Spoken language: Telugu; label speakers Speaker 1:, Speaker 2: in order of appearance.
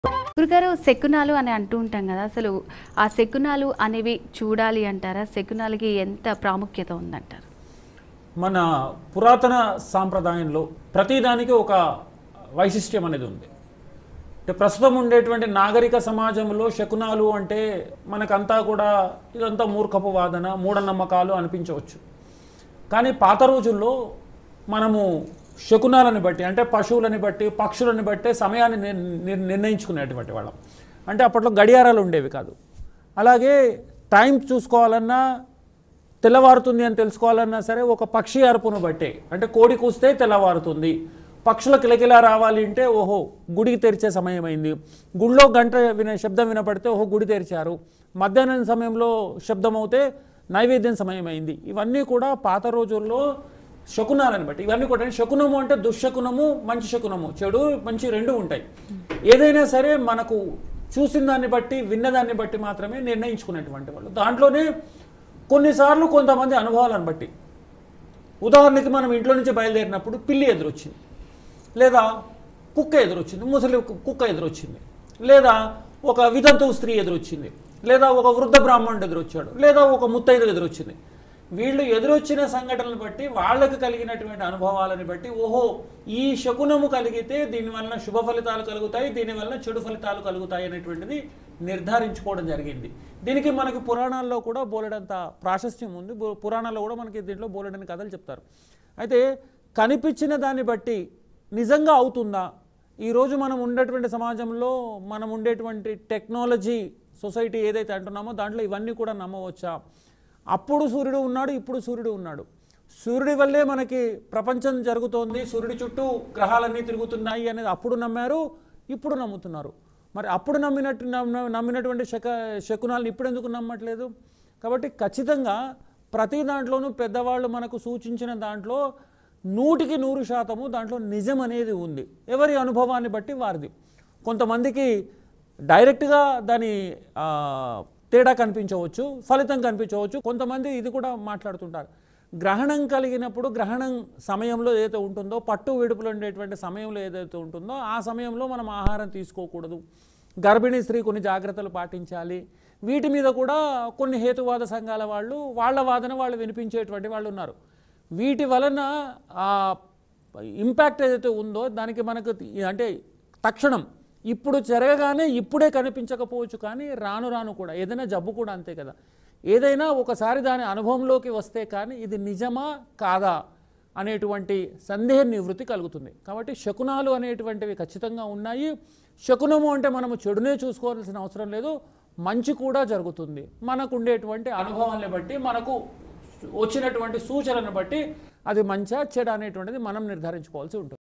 Speaker 1: గురుగారు శకునాలు అని అంటూ ఉంటాం కదా అసలు ఆ శకునాలు అనేవి చూడాలి అంటారా శకునాలకి ఎంత ప్రాముఖ్యత ఉందంటారు
Speaker 2: మన పురాతన సాంప్రదాయంలో ప్రతిదానికి ఒక వైశిష్ట్యం అనేది ఉంది అంటే ప్రస్తుతం ఉండేటువంటి నాగరిక సమాజంలో శకునాలు అంటే మనకంతా కూడా ఇదంతా మూర్ఖపు వాదన మూఢనమ్మకాలు అనిపించవచ్చు కానీ పాత రోజుల్లో మనము శకునాలని బట్టి అంటే పశువులని బట్టి పక్షులని బట్టి సమయాన్ని నిర్- నిర్- నిర్ణయించుకునేటువంటి వాళ్ళం అంటే అప్పట్లో గడియారాలు ఉండేవి కాదు అలాగే టైం చూసుకోవాలన్నా తెల్లవారుతుంది అని తెలుసుకోవాలన్నా సరే ఒక పక్షి అరుపును బట్టే అంటే కోడి కూస్తే తెల్లవారుతుంది పక్షుల కిలకిలా రావాలి అంటే ఓహో గుడికి తెరిచే సమయం అయింది గుడిలో గంట విన శబ్దం వినపడితే ఓహో గుడి తెరిచారు మధ్యాహ్నం సమయంలో శబ్దం అవుతే నైవేద్యం సమయం అయింది ఇవన్నీ కూడా పాత రోజుల్లో శకునాలని బట్టి ఇవన్నీ కూడా శకునము అంటే దుశ్శకునము మంచి శకునము చెడు మంచి రెండు ఉంటాయి ఏదైనా సరే మనకు చూసిన దాన్ని బట్టి విన్నదాన్ని బట్టి మాత్రమే నిర్ణయించుకునేటువంటి వాళ్ళు దాంట్లోనే కొన్నిసార్లు కొంతమంది అనుభవాలను బట్టి ఉదాహరణకి మనం ఇంట్లో నుంచి బయలుదేరినప్పుడు పిల్లి ఎదురొచ్చింది లేదా కుక్క ఎదురొచ్చింది ముసలి కు- కుక్క ఎదురొచ్చింది లేదా ఒక వితంతు స్త్రీ ఎదురొచ్చింది లేదా ఒక వృద్ధ బ్రాహ్మణుడు ఎదురొచ్చాడు లేదా ఒక ముత్తైదు ఎదురొచ్చింది వీళ్ళు ఎదురొచ్చిన సంఘటనలు బట్టి వాళ్ళకి కలిగినటువంటి అనుభవాలని బట్టి ఓహో ఈ శకునము కలిగితే దీనివలన శుభ ఫలితాలు కలుగుతాయి దీనివలన చెడు ఫలితాలు కలుగుతాయి అనేటువంటిది నిర్ధారించుకోవడం జరిగింది దీనికి మనకి పురాణాల్లో కూడా బోలెడంత ప్రాశస్త్యం ఉంది బు- పురాణాల్లో కూడా మనకి దీంట్లో బోలెడని కథలు చెప్తారు అయితే కనిపించిన దాన్ని బట్టి నిజంగా అవుతుందా ఈరోజు మనం ఉండేటువంటి సమాజంలో మనం ఉండేటువంటి టెక్నాలజీ సొసైటీ ఏదైతే అంటున్నామో దాంట్లో ఇవన్నీ కూడా నమ్మవచ్చా అప్పుడు సూర్యుడు ఉన్నాడు ఇప్పుడు సూర్యుడు ఉన్నాడు సూర్యుడి వల్లే మనకి ప్రపంచం జరుగుతోంది సూర్యుడి చుట్టూ గ్రహాలన్నీ తిరుగుతున్నాయి అనేది అప్పుడు నమ్మారు ఇప్పుడు నమ్ముతున్నారు మరి అప్పుడు నమ్మినట్టు నమ్మ- నమ్మినటువంటి శక శకునాలను ఇప్పుడు ఎందుకు నమ్మట్లేదు కాబట్టి ఖచ్చితంగా ప్రతి దాంట్లోనూ పెద్దవాళ్ళు మనకు సూచించిన దాంట్లో నూటికి నూరు శాతము దాంట్లో నిజం అనేది ఉంది ఎవరి అనుభవాన్ని బట్టి వారిది కొంతమందికి డైరెక్ట్గా దాని ఆ, తేడా కనిపించవచ్చు ఫలితం కనిపించవచ్చు కొంతమంది ఇది కూడా మాట్లాడుతుంటారు గ్రహణం కలిగినప్పుడు గ్రహణం సమయంలో ఏదైతే ఉంటుందో పట్టు విడుపులు ఉండేటువంటి సమయంలో ఏదైతే ఉంటుందో ఆ సమయంలో మనం ఆహారం తీసుకోకూడదు గర్భిణీ స్త్రీ కొన్ని జాగ్రత్తలు పాటించాలి వీటి మీద కూడా కొన్ని హేతువాద సంఘాల వాళ్ళు వాళ్ళ వాదన వాళ్ళు వినిపించేటువంటి వాళ్ళు ఉన్నారు వీటి వలన ఆ ఇంపాక్ట్ ఏదైతే ఉందో దానికి మనకు అంటే తక్షణం ఇప్పుడు జరగగానే ఇప్పుడే కనిపించకపోవచ్చు కానీ రాను రాను కూడా ఏదైనా జబ్బు కూడా అంతే కదా ఏదైనా ఒకసారి దాని అనుభవంలోకి వస్తే కానీ ఇది నిజమా కాదా అనేటువంటి సందేహ నివృత్తి కలుగుతుంది కాబట్టి శకునాలు అనేటువంటివి ఖచ్చితంగా ఉన్నాయి శకునము అంటే మనము చెడునే చూసుకోవాల్సిన అవసరం లేదు మంచి కూడా జరుగుతుంది మనకు ఉండేటువంటి అనుభవాన్ని బట్టి మనకు వచ్చినటువంటి సూచనను బట్టి అది మంచా చెడ అనేటువంటిది మనం నిర్ధారించుకోవాల్సి ఉంటుంది